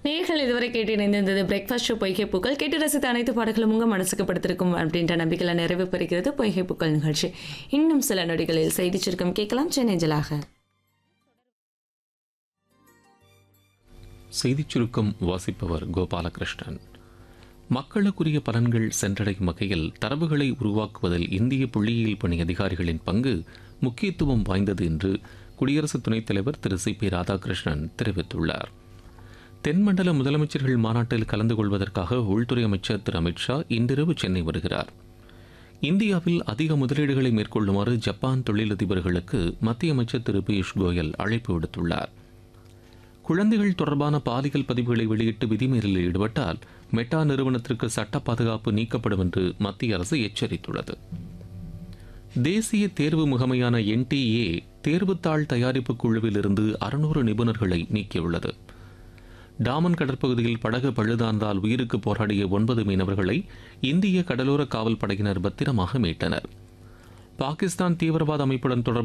நேர்கள் இதுவரை கேட்டு இணைந்திருந்தது பிரேக்ஃபாஸ்ட் ஷோ பொய்கை பூக்கள் கேட்டு ரசித்த அனைத்து பாடல்களும் உங்கள் மனசுக்கு படுத்திருக்கும் அப்படின்ற நம்பிக்கையில் நிறைவு பெறுகிறது பொய்கை பூக்கள் நிகழ்ச்சி இன்னும் சில நொடிகளில் செய்தி சுருக்கம் கேட்கலாம் சென்னை ஜலாக செய்திச் சுருக்கம் வாசிப்பவர் கோபாலகிருஷ்ணன் மக்களுக்குரிய பலன்கள் சென்றடையும் வகையில் தரவுகளை உருவாக்குவதில் இந்திய புள்ளியியல் பணி அதிகாரிகளின் பங்கு முக்கியத்துவம் வாய்ந்தது என்று குடியரசு துணைத் தலைவர் திரு சி பி ராதாகிருஷ்ணன் தெரிவித்துள்ளார் தென்மண்டல முதலமைச்சர்கள் மாநாட்டில் கலந்து கொள்வதற்காக உள்துறை அமைச்சர் திரு அமித்ஷா இன்றிரவு சென்னை வருகிறார் இந்தியாவில் அதிக முதலீடுகளை மேற்கொள்ளுமாறு ஜப்பான் தொழிலதிபர்களுக்கு மத்திய அமைச்சர் திரு பியூஷ் கோயல் அழைப்பு விடுத்துள்ளார் குழந்தைகள் தொடர்பான பாலியல் பதிவுகளை வெளியிட்டு விதிமீறலில் ஈடுபட்டால் மெட்டா நிறுவனத்திற்கு சட்ட பாதுகாப்பு நீக்கப்படும் என்று மத்திய அரசு எச்சரித்துள்ளது தேசிய தேர்வு முகமையான என்டிஏ தேர்வுத்தாள் தயாரிப்பு குழுவில் இருந்து அறுநூறு நிபுணர்களை நீக்கியுள்ளது டாமன் கடற்பகுதியில் படகு பழுதானதால் உயிருக்கு போராடிய ஒன்பது மீனவர்களை இந்திய கடலோர காவல் படையினர் பத்திரமாக மீட்டனர் பாகிஸ்தான் தீவிரவாத அமைப்புடன் தொடர்பு